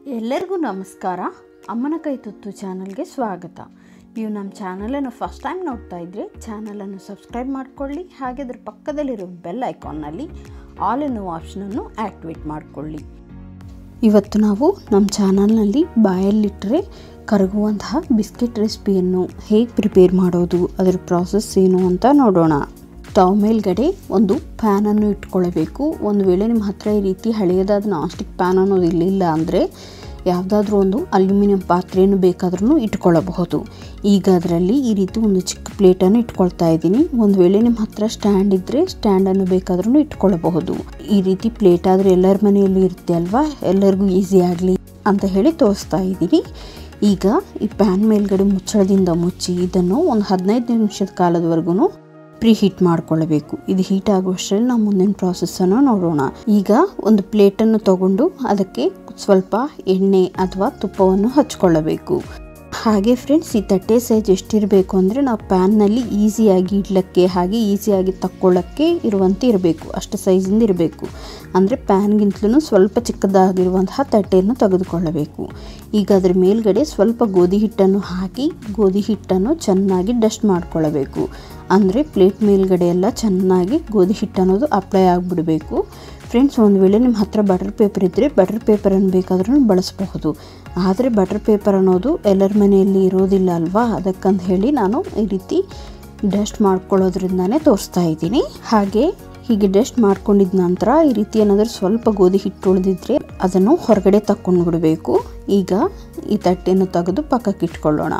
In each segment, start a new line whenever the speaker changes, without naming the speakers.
ಎಲ್ಲರಿಗೂ ನಮಸ್ಕಾರ ಅಮ್ಮನ ಕೈ ತುತ್ತು ಚಾನಲ್ಗೆ ಸ್ವಾಗತ ನೀವು ನಮ್ಮ ಚಾನಲನ್ನು ಫಸ್ಟ್ ಟೈಮ್ ನೋಡ್ತಾ ಇದ್ದರೆ ಚಾನಲನ್ನು ಸಬ್ಸ್ಕ್ರೈಬ್ ಮಾಡಿಕೊಳ್ಳಿ ಹಾಗೆ ಅದ್ರ ಪಕ್ಕದಲ್ಲಿರೋ ಬೆಲ್ ಐಕಾನ್ನಲ್ಲಿ ಆಲ್ ಎನ್ನುವ ಆಪ್ಷನನ್ನು ಆ್ಯಕ್ಟಿವೇಟ್ ಮಾಡಿಕೊಳ್ಳಿ ಇವತ್ತು ನಾವು ನಮ್ಮ ಚಾನಲ್ನಲ್ಲಿ ಬಾಯಲ್ಲಿಟ್ಟರೆ ಕರಗುವಂತಹ ಬಿಸ್ಕೆಟ್ ರೆಸಿಪಿಯನ್ನು ಹೇಗೆ ಪ್ರಿಪೇರ್ ಮಾಡೋದು ಅದರ ಪ್ರಾಸೆಸ್ ಏನು ಅಂತ ನೋಡೋಣ ಸ್ಟವ್ ಮೇಲ್ಗಡೆ ಒಂದು ಪ್ಯಾನನ್ನು ಇಟ್ಕೊಳ್ಬೇಕು ಒಂದು ವೇಳೆ ನಿಮ್ಮ ಹತ್ರ ಈ ರೀತಿ ಹಳೆಯದಾದ ನಾನ್ ಸ್ಟಿಕ್ ಪ್ಯಾನ್ ಅನ್ನೋದು ಇರಲಿಲ್ಲ ಅಂದರೆ ಯಾವುದಾದ್ರೂ ಒಂದು ಅಲ್ಯೂಮಿನಿಯಂ ಪಾತ್ರೆಯನ್ನು ಬೇಕಾದ್ರೂ ಇಟ್ಕೊಳ್ಳಬಹುದು ಈಗ ಅದರಲ್ಲಿ ಈ ರೀತಿ ಒಂದು ಚಿಕ್ಕ ಪ್ಲೇಟನ್ನು ಇಟ್ಕೊಳ್ತಾ ಇದ್ದೀನಿ ಒಂದು ವೇಳೆ ನಿಮ್ಮ ಹತ್ರ ಸ್ಟ್ಯಾಂಡ್ ಇದ್ದರೆ ಸ್ಟ್ಯಾಂಡನ್ನು ಬೇಕಾದ್ರೂ ಇಟ್ಕೊಳ್ಳಬಹುದು ಈ ರೀತಿ ಪ್ಲೇಟ್ ಆದರೆ ಎಲ್ಲರ ಮನೆಯಲ್ಲಿ ಇರುತ್ತೆ ಅಲ್ವಾ ಎಲ್ಲರಿಗೂ ಈಸಿ ಆಗಲಿ ಅಂತ ಹೇಳಿ ತೋರಿಸ್ತಾ ಇದ್ದೀನಿ ಈಗ ಈ ಪ್ಯಾನ್ ಮೇಲ್ಗಡೆ ಮುಚ್ಚಳದಿಂದ ಮುಚ್ಚಿ ಇದನ್ನು ಒಂದು ಹದಿನೈದು ನಿಮಿಷದ ಕಾಲದವರೆಗೂ ಪ್ರೀ ಹೀಟ್ ಮಾಡ್ಕೊಳ್ಳಬೇಕು ಇದು ಹೀಟ್ ಆಗುವಷ್ಟರಲ್ಲಿ ನಾವು ಮುಂದಿನ ಪ್ರಾಸೆಸ್ಸನ್ನು ನೋಡೋಣ ಈಗ ಒಂದು ಪ್ಲೇಟನ್ನು ತಗೊಂಡು ಅದಕ್ಕೆ ಸ್ವಲ್ಪ ಎಣ್ಣೆ ಅಥವಾ ತುಪ್ಪವನ್ನು ಹಚ್ಕೊಳ್ಳಬೇಕು ಹಾಗೆ ಫ್ರೆಂಡ್ಸ್ ಈ ತಟ್ಟೆ ಸೈಜ್ ಎಷ್ಟಿರಬೇಕು ಅಂದರೆ ನಾವು ಪ್ಯಾನ್ನಲ್ಲಿ ಈಸಿಯಾಗಿ ಇಡ್ಲಿಕ್ಕೆ ಹಾಗೆ ಈಸಿಯಾಗಿ ತಕ್ಕೊಳ್ಳೋಕ್ಕೆ ಇರುವಂತೆ ಇರಬೇಕು ಅಷ್ಟು ಸೈಜಿಂದ ಇರಬೇಕು ಅಂದರೆ ಪ್ಯಾನ್ಗಿಂತಲೂ ಸ್ವಲ್ಪ ಚಿಕ್ಕದಾಗಿರುವಂತಹ ತಟ್ಟೆಯನ್ನು ತೆಗೆದುಕೊಳ್ಳಬೇಕು ಈಗ ಅದರ ಮೇಲ್ಗಡೆ ಸ್ವಲ್ಪ ಗೋಧಿ ಹಿಟ್ಟನ್ನು ಹಾಕಿ ಗೋಧಿ ಹಿಟ್ಟನ್ನು ಚೆನ್ನಾಗಿ ಡಸ್ಟ್ ಮಾಡ್ಕೊಳ್ಳಬೇಕು ಅಂದರೆ ಪ್ಲೇಟ್ ಮೇಲ್ಗಡೆ ಎಲ್ಲ ಚೆನ್ನಾಗಿ ಗೋಧಿ ಹಿಟ್ಟು ಅನ್ನೋದು ಅಪ್ಲೈ ಆಗಿಬಿಡಬೇಕು ಫ್ರೆಂಡ್ಸ್ ಒಂದು ವೇಳೆ ನಿಮ್ಮ ಹತ್ರ ಬಟರ್ ಪೇಪರ್ ಇದ್ದರೆ ಬಟರ್ ಪೇಪರನ್ನು ಬೇಕಾದ್ರೂ ಬಳಸಬಹುದು ಆದರೆ ಬಟರ್ ಪೇಪರ್ ಅನ್ನೋದು ಎಲ್ಲರ ಮನೆಯಲ್ಲಿ ಇರೋದಿಲ್ಲ ಅಲ್ವಾ ಅದಕ್ಕಂತ ಹೇಳಿ ನಾನು ಈ ರೀತಿ ಡಸ್ಟ್ ಮಾಡ್ಕೊಳ್ಳೋದ್ರಿಂದನೇ ತೋರಿಸ್ತಾ ಇದ್ದೀನಿ ಹಾಗೆ ಹೀಗೆ ಡಸ್ಟ್ ಮಾಡ್ಕೊಂಡಿದ ನಂತರ ಈ ರೀತಿ ಏನಾದರೂ ಸ್ವಲ್ಪ ಗೋಧಿ ಹಿಟ್ಟು ಉಳಿದಿದ್ರೆ ಅದನ್ನು ಹೊರಗಡೆ ತಕ್ಕೊಂಡು ಬಿಡಬೇಕು ಈಗ ಈ ತಟ್ಟೆಯನ್ನು ತೆಗೆದು ಪಕ್ಕಕ್ಕೆ ಇಟ್ಕೊಳ್ಳೋಣ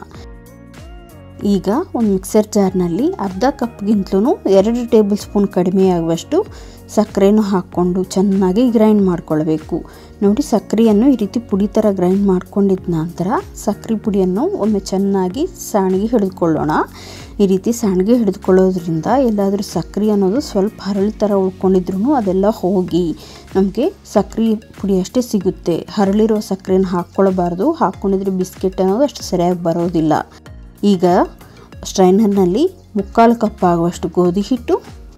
ಈಗ ಒಂದು ಮಿಕ್ಸರ್ ಜಾರ್ನಲ್ಲಿ ಅರ್ಧ ಕಪ್ಗಿಂತಲೂ ಎರಡು ಟೇಬಲ್ ಸ್ಪೂನ್ ಕಡಿಮೆ ಆಗುವಷ್ಟು ಸಕ್ಕರೆಯನ್ನು ಹಾಕ್ಕೊಂಡು ಚೆನ್ನಾಗಿ ಗ್ರೈಂಡ್ ಮಾಡ್ಕೊಳ್ಬೇಕು ನೋಡಿ ಸಕ್ಕರೆಯನ್ನು ಈ ರೀತಿ ಪುಡಿ ಥರ ಗ್ರೈಂಡ್ ಮಾಡ್ಕೊಂಡಿದ ನಂತರ ಸಕ್ಕರೆ ಪುಡಿಯನ್ನು ಒಮ್ಮೆ ಚೆನ್ನಾಗಿ ಸಾಣಿಗೆ ಹಿಡಿದುಕೊಳ್ಳೋಣ ಈ ರೀತಿ ಸಾಣಿಗೆ ಹಿಡಿದುಕೊಳ್ಳೋದ್ರಿಂದ ಎಲ್ಲಾದರೂ ಸಕ್ಕರೆ ಅನ್ನೋದು ಸ್ವಲ್ಪ ಹರಳಿ ಥರ ಉಳ್ಕೊಂಡಿದ್ರು ಅದೆಲ್ಲ ಹೋಗಿ ನಮಗೆ ಸಕ್ಕರೆ ಪುಡಿ ಅಷ್ಟೇ ಸಿಗುತ್ತೆ ಹರಳಿರೋ ಸಕ್ಕರೆನ ಹಾಕ್ಕೊಳ್ಬಾರ್ದು ಹಾಕ್ಕೊಂಡಿದ್ರೆ ಬಿಸ್ಕೆಟ್ ಅನ್ನೋದು ಅಷ್ಟು ಸರಿಯಾಗಿ ಬರೋದಿಲ್ಲ ಈಗ ಸ್ಟ್ರೈನರ್ನಲ್ಲಿ ಮುಕ್ಕಾಲು ಕಪ್ ಆಗುವಷ್ಟು ಗೋಧಿ ಹಿಟ್ಟು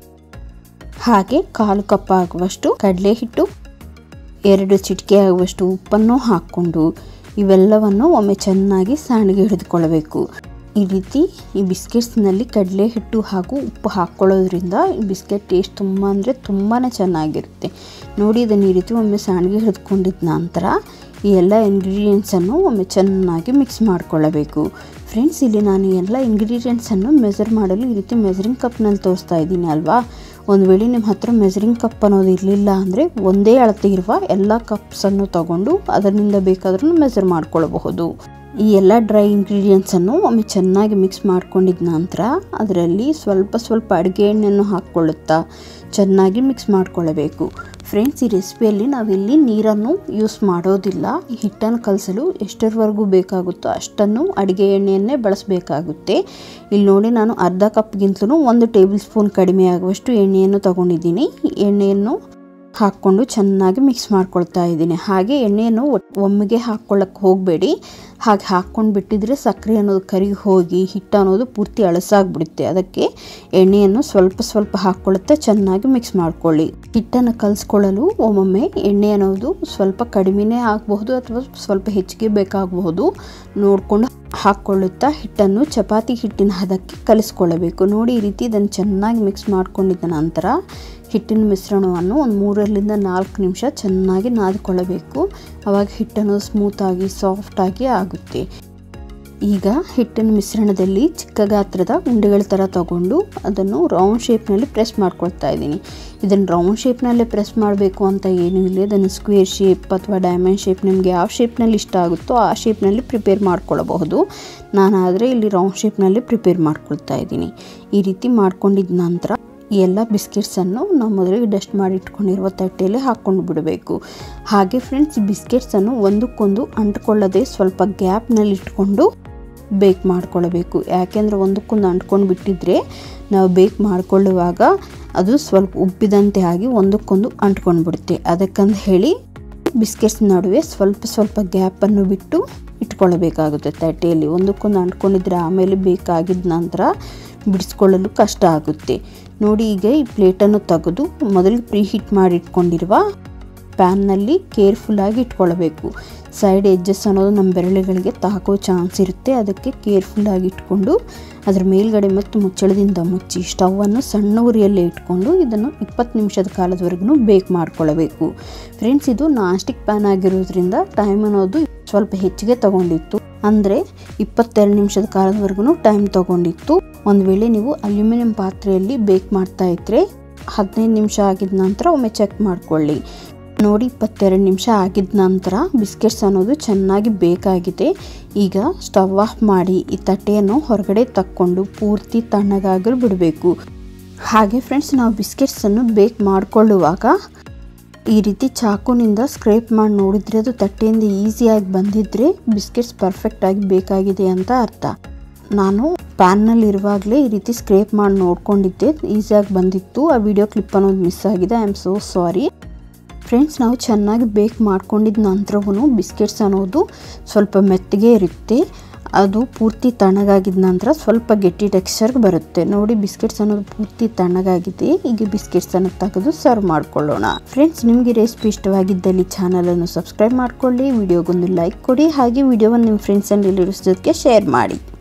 ಹಾಗೆ ಕಾಲು ಕಪ್ ಆಗುವಷ್ಟು ಕಡಲೆ ಹಿಟ್ಟು ಎರಡು ಚಿಟಿಕೆ ಆಗುವಷ್ಟು ಉಪ್ಪನ್ನು ಹಾಕ್ಕೊಂಡು ಇವೆಲ್ಲವನ್ನು ಒಮ್ಮೆ ಚೆನ್ನಾಗಿ ಸಾಣಿಗೆ ಹಿಡಿದುಕೊಳ್ಳಬೇಕು ಈ ರೀತಿ ಈ ಬಿಸ್ಕೆಟ್ಸ್ನಲ್ಲಿ ಕಡಲೆ ಹಿಟ್ಟು ಹಾಗೂ ಉಪ್ಪು ಹಾಕ್ಕೊಳ್ಳೋದ್ರಿಂದ ಈ ಬಿಸ್ಕೆಟ್ ಟೇಸ್ಟ್ ತುಂಬ ಅಂದರೆ ತುಂಬಾ ಚೆನ್ನಾಗಿರುತ್ತೆ ನೋಡಿ ಇದನ್ನು ಈ ರೀತಿ ಒಮ್ಮೆ ಸಾಣಿಗೆ ಹಿಡಿದುಕೊಂಡಿದ್ದ ನಂತರ ಈ ಎಲ್ಲ ಇಂಗ್ರೀಡಿಯೆಂಟ್ಸನ್ನು ಒಮ್ಮೆ ಚೆನ್ನಾಗಿ ಮಿಕ್ಸ್ ಮಾಡಿಕೊಳ್ಳಬೇಕು ಫ್ರೆಂಡ್ಸ್ ಇಲ್ಲಿ ನಾನು ಎಲ್ಲ ಇಂಗ್ರೀಡಿಯೆಂಟ್ಸನ್ನು ಮೆಜರ್ ಮಾಡಲು ಈ ರೀತಿ ಮೆಜರಿಂಗ್ ಕಪ್ನಲ್ಲಿ ತೋರಿಸ್ತಾ ಇದ್ದೀನಿ ಅಲ್ವಾ ಒಂದು ವೇಳೆ ನಿಮ್ಮ ಹತ್ರ ಮೆಜರಿಂಗ್ ಕಪ್ ಅನ್ನೋದು ಇರಲಿಲ್ಲ ಅಂದರೆ ಒಂದೇ ಅಳತೆ ಇರುವ ಎಲ್ಲ ಕಪ್ಸನ್ನು ತಗೊಂಡು ಅದರಿಂದ ಬೇಕಾದ್ರೂ ಮೆಜರ್ ಮಾಡ್ಕೊಳ್ಬಹುದು ಈ ಎಲ್ಲ ಡ್ರೈ ಇಂಗ್ರೀಡಿಯೆಂಟ್ಸನ್ನು ಒಮ್ಮೆ ಚೆನ್ನಾಗಿ ಮಿಕ್ಸ್ ಮಾಡ್ಕೊಂಡಿದ ನಂತರ ಅದರಲ್ಲಿ ಸ್ವಲ್ಪ ಸ್ವಲ್ಪ ಅಡುಗೆ ಎಣ್ಣೆಯನ್ನು ಹಾಕ್ಕೊಳ್ಳುತ್ತಾ ಚೆನ್ನಾಗಿ ಮಿಕ್ಸ್ ಮಾಡ್ಕೊಳ್ಳಬೇಕು ಫ್ರೆಂಡ್ಸ್ ಈ ರೆಸಿಪಿಯಲ್ಲಿ ನಾವಿಲ್ಲಿ ನೀರನ್ನು ಯೂಸ್ ಮಾಡೋದಿಲ್ಲ ಹಿಟ್ಟನ್ನು ಕಲಸಲು ಎಷ್ಟರವರೆಗೂ ಬೇಕಾಗುತ್ತೋ ಅಷ್ಟನ್ನು ಅಡುಗೆ ಎಣ್ಣೆಯನ್ನೇ ಬಳಸಬೇಕಾಗುತ್ತೆ ಇಲ್ಲಿ ನೋಡಿ ನಾನು ಅರ್ಧ ಕಪ್ಗಿಂತಲೂ ಒಂದು ಟೇಬಲ್ ಸ್ಪೂನ್ ಕಡಿಮೆ ಆಗುವಷ್ಟು ಎಣ್ಣೆಯನ್ನು ತಗೊಂಡಿದ್ದೀನಿ ಎಣ್ಣೆಯನ್ನು ಹಾಕ್ಕೊಂಡು ಚೆನ್ನಾಗಿ ಮಿಕ್ಸ್ ಮಾಡ್ಕೊಳ್ತಾ ಇದ್ದೀನಿ ಹಾಗೆ ಎಣ್ಣೆಯನ್ನು ಒಮ್ಮೆಗೆ ಹಾಕ್ಕೊಳ್ಳೋಕ್ಕೆ ಹೋಗಬೇಡಿ ಹಾಗೆ ಹಾಕ್ಕೊಂಡು ಬಿಟ್ಟಿದ್ರೆ ಸಕ್ಕರೆ ಅನ್ನೋದು ಕರಿಗೆ ಹೋಗಿ ಹಿಟ್ಟು ಅನ್ನೋದು ಪೂರ್ತಿ ಅಳಸಾಗ್ಬಿಡುತ್ತೆ ಅದಕ್ಕೆ ಎಣ್ಣೆಯನ್ನು ಸ್ವಲ್ಪ ಸ್ವಲ್ಪ ಹಾಕ್ಕೊಳ್ಳುತ್ತಾ ಚೆನ್ನಾಗಿ ಮಿಕ್ಸ್ ಮಾಡ್ಕೊಳ್ಳಿ ಹಿಟ್ಟನ್ನು ಕಲಿಸ್ಕೊಳ್ಳಲು ಒಮ್ಮೊಮ್ಮೆ ಎಣ್ಣೆ ಅನ್ನೋದು ಸ್ವಲ್ಪ ಕಡಿಮೆನೇ ಆಗಬಹುದು ಅಥವಾ ಸ್ವಲ್ಪ ಹೆಚ್ಚಿಗೆ ಬೇಕಾಗಬಹುದು ನೋಡಿಕೊಂಡು ಹಾಕ್ಕೊಳ್ಳುತ್ತಾ ಹಿಟ್ಟನ್ನು ಚಪಾತಿ ಹಿಟ್ಟಿನ ಹದಕ್ಕೆ ಕಲಿಸ್ಕೊಳ್ಳಬೇಕು ನೋಡಿ ಈ ರೀತಿ ಇದನ್ನು ಚೆನ್ನಾಗಿ ಮಿಕ್ಸ್ ಮಾಡ್ಕೊಂಡಿದ್ದ ನಂತರ ಹಿಟ್ಟಿನ ಮಿಶ್ರಣವನ್ನು ಒಂದು ಮೂರರಿಂದ ನಾಲ್ಕು ನಿಮಿಷ ಚೆನ್ನಾಗಿ ನಾದಿಕೊಳ್ಳಬೇಕು ಆವಾಗ ಹಿಟ್ಟನ್ನು ಸ್ಮೂತಾಗಿ ಸಾಫ್ಟಾಗಿ ಆಗುತ್ತೆ ಈಗ ಹಿಟ್ಟಿನ ಮಿಶ್ರಣದಲ್ಲಿ ಚಿಕ್ಕ ಗಾತ್ರದ ಉಂಡೆಗಳ ಥರ ತಗೊಂಡು ಅದನ್ನು ರೌಂಡ್ ಶೇಪ್ನಲ್ಲಿ ಪ್ರೆಸ್ ಮಾಡ್ಕೊಳ್ತಾ ಇದ್ದೀನಿ ಇದನ್ನು ರೌಂಡ್ ಶೇಪ್ನಲ್ಲೇ ಪ್ರೆಸ್ ಮಾಡಬೇಕು ಅಂತ ಏನೂ ಇಲ್ಲ ಇದನ್ನು ಸ್ಕ್ವೇರ್ ಶೇಪ್ ಅಥವಾ ಡೈಮಂಡ್ ಶೇಪ್ ನಿಮಗೆ ಯಾವ ಶೇಪ್ನಲ್ಲಿ ಇಷ್ಟ ಆಗುತ್ತೋ ಆ ಶೇಪ್ನಲ್ಲಿ ಪ್ರಿಪೇರ್ ಮಾಡ್ಕೊಳ್ಳಬಹುದು ನಾನಾದರೆ ಇಲ್ಲಿ ರೌಂಡ್ ಶೇಪ್ನಲ್ಲಿ ಪ್ರಿಪೇರ್ ಮಾಡ್ಕೊಳ್ತಾ ಇದ್ದೀನಿ ಈ ರೀತಿ ಮಾಡ್ಕೊಂಡಿದ್ದ ನಂತರ ಈ ಎಲ್ಲ ಬಿಸ್ಕೆಟ್ಸನ್ನು ನಾವು ಮೊದಲಿಗೆ ಡಸ್ಟ್ ಮಾಡಿ ಇಟ್ಕೊಂಡಿರುವ ತಟ್ಟೆಯಲ್ಲಿ ಹಾಕ್ಕೊಂಡು ಬಿಡಬೇಕು ಹಾಗೆ ಫ್ರೆಂಡ್ಸ್ ಬಿಸ್ಕೆಟ್ಸನ್ನು ಒಂದಕ್ಕೊಂದು ಅಂಟ್ಕೊಳ್ಳದೆ ಸ್ವಲ್ಪ ಗ್ಯಾಪ್ನಲ್ಲಿ ಇಟ್ಕೊಂಡು ಬೇಕ್ ಮಾಡ್ಕೊಳ್ಬೇಕು ಯಾಕೆಂದರೆ ಒಂದಕ್ಕೊಂದು ಅಂಟ್ಕೊಂಡು ಬಿಟ್ಟಿದ್ರೆ ನಾವು ಬೇಕ್ ಮಾಡಿಕೊಳ್ಳುವಾಗ ಅದು ಸ್ವಲ್ಪ ಉಬ್ಬಿದಂತೆ ಆಗಿ ಒಂದಕ್ಕೊಂದು ಅಂಟ್ಕೊಂಡು ಬಿಡುತ್ತೆ ಅದಕ್ಕಂತ ಹೇಳಿ ಬಿಸ್ಕೆಟ್ಸ್ ನಡುವೆ ಸ್ವಲ್ಪ ಸ್ವಲ್ಪ ಗ್ಯಾಪನ್ನು ಬಿಟ್ಟು ಇಟ್ಕೊಳ್ಬೇಕಾಗುತ್ತೆ ತಟ್ಟೆಯಲ್ಲಿ ಒಂದಕ್ಕೊಂದು ಅಂಟ್ಕೊಂಡಿದ್ರೆ ಆಮೇಲೆ ಬೇಕಾಗಿದ್ದ ನಂತರ ಬಿಡಿಸ್ಕೊಳ್ಳಲು ಕಷ್ಟ ಆಗುತ್ತೆ ನೋಡಿ ಈಗ ಈ ಪ್ಲೇಟನ್ನು ತೆಗೆದು ಮೊದಲು ಪ್ರೀ ಹೀಟ್ ಮಾಡಿ ಇಟ್ಕೊಂಡಿರುವ ಪ್ಯಾನ್ನಲ್ಲಿ ಕೇರ್ಫುಲ್ಲಾಗಿ ಇಟ್ಕೊಳ್ಬೇಕು ಸೈಡ್ ಎಡ್ಜಸ್ ಅನ್ನೋದು ನಮ್ಮ ಬೆರಳುಗಳಿಗೆ ತಾಕೋ ಚಾನ್ಸ್ ಇರುತ್ತೆ ಅದಕ್ಕೆ ಕೇರ್ಫುಲ್ಲಾಗಿ ಇಟ್ಕೊಂಡು ಅದ್ರ ಮೇಲ್ಗಡೆ ಮತ್ತು ಮುಚ್ಚಳದಿಂದ ಮುಚ್ಚಿ ಸ್ಟವನ್ನು ಸಣ್ಣ ಉರಿಯಲ್ಲೇ ಇಟ್ಕೊಂಡು ಇದನ್ನು ಇಪ್ಪತ್ತು ನಿಮಿಷದ ಕಾಲದವರೆಗೂ ಬೇಕ್ ಮಾಡ್ಕೊಳ್ಬೇಕು ಫ್ರೆಂಡ್ಸ್ ಇದು ನಾನ್ ಸ್ಟಿಕ್ ಪ್ಯಾನ್ ಆಗಿರೋದ್ರಿಂದ ಟೈಮ್ ಅನ್ನೋದು ಸ್ವಲ್ಪ ಹೆಚ್ಚಿಗೆ ತಗೊಂಡಿತ್ತು ಅಂದರೆ ಇಪ್ಪತ್ತೆರಡು ನಿಮಿಷದ ಕಾಲದವರೆಗೂ ಟೈಮ್ ತಗೊಂಡಿತ್ತು ಒಂದು ವೇಳೆ ನೀವು ಅಲ್ಯೂಮಿನಿಯಂ ಪಾತ್ರೆಯಲ್ಲಿ ಬೇಕ್ ಮಾಡ್ತಾ ಇದ್ರೆ ಹದಿನೈದು ನಿಮಿಷ ಆಗಿದ ನಂತರ ಒಮ್ಮೆ ಚೆಕ್ ಮಾಡ್ಕೊಳ್ಳಿ ನೋಡಿ ಇಪ್ಪತ್ತೆರಡು ನಿಮಿಷ ಆಗಿದ ನಂತರ ಬಿಸ್ಕೆಟ್ಸ್ ಅನ್ನೋದು ಚೆನ್ನಾಗಿ ಬೇಕಾಗಿದೆ ಈಗ ಸ್ಟವ್ ಆಫ್ ಮಾಡಿ ಈ ತಟ್ಟೆಯನ್ನು ಹೊರಗಡೆ ತಕ್ಕೊಂಡು ಪೂರ್ತಿ ತಣ್ಣಗಾಗಲು ಬಿಡಬೇಕು ಹಾಗೆ ಫ್ರೆಂಡ್ಸ್ ನಾವು ಬಿಸ್ಕೆಟ್ಸನ್ನು ಬೇಕ್ ಮಾಡಿಕೊಳ್ಳುವಾಗ ಈ ರೀತಿ ಚಾಕುನಿಂದ ಸ್ಕ್ರೇಪ್ ಮಾಡಿ ನೋಡಿದರೆ ಅದು ತಟ್ಟೆಯಿಂದ ಈಸಿಯಾಗಿ ಬಂದಿದ್ದರೆ ಬಿಸ್ಕೆಟ್ಸ್ ಪರ್ಫೆಕ್ಟಾಗಿ ಬೇಕಾಗಿದೆ ಅಂತ ಅರ್ಥ ನಾನು ಪ್ಯಾನ್ನಲ್ಲಿ ಇರುವಾಗಲೇ ಈ ರೀತಿ ಸ್ಕ್ರೇಪ್ ಮಾಡಿ ನೋಡ್ಕೊಂಡಿದ್ದೆ ಈಸಿಯಾಗಿ ಬಂದಿತ್ತು ಆ ವಿಡಿಯೋ ಕ್ಲಿಪ್ ಅನ್ನೋದು ಮಿಸ್ ಆಗಿದೆ I am so sorry friends ನಾವು ಚೆನ್ನಾಗಿ ಬೇಕ್ ಮಾಡ್ಕೊಂಡಿದ್ದ ನಂತರವೂ ಬಿಸ್ಕೆಟ್ಸ್ ಅನ್ನೋದು ಸ್ವಲ್ಪ ಮೆತ್ತಗೆ ಇರುತ್ತೆ ಅದು ಪೂರ್ತಿ ತಣ್ಣಗಾಗಿದ ನಂತರ ಸ್ವಲ್ಪ ಗಟ್ಟಿ ಟೆಕ್ಸ್ಚರ್ಗೆ ಬರುತ್ತೆ ನೋಡಿ ಬಿಸ್ಕೆಟ್ಸ್ ಅನ್ನೋದು ಪೂರ್ತಿ ತಣ್ಣಗಾಗಿದೆ ಈಗ ಬಿಸ್ಕೆಟ್ಸನ್ನು ತೆಗೆದು ಸರ್ವ್ ಮಾಡ್ಕೊಳ್ಳೋಣ ಫ್ರೆಂಡ್ಸ್ ನಿಮಗೆ ರೆಸಿಪಿ ಇಷ್ಟವಾಗಿದ್ದಲ್ಲಿ ಚಾನಲನ್ನು ಸಬ್ಸ್ಕ್ರೈಬ್ ಮಾಡ್ಕೊಳ್ಳಿ ವಿಡಿಯೋಗೊಂದು ಲೈಕ್ ಕೊಡಿ ಹಾಗೆ ವಿಡಿಯೋವನ್ನು ನಿಮ್ಮ ಫ್ರೆಂಡ್ಸ್ ಆ್ಯಂಡ್ ರಿಲೇಟಿವ್ಸ್ ಜೊತೆಗೆ ಶೇರ್ ಮಾಡಿ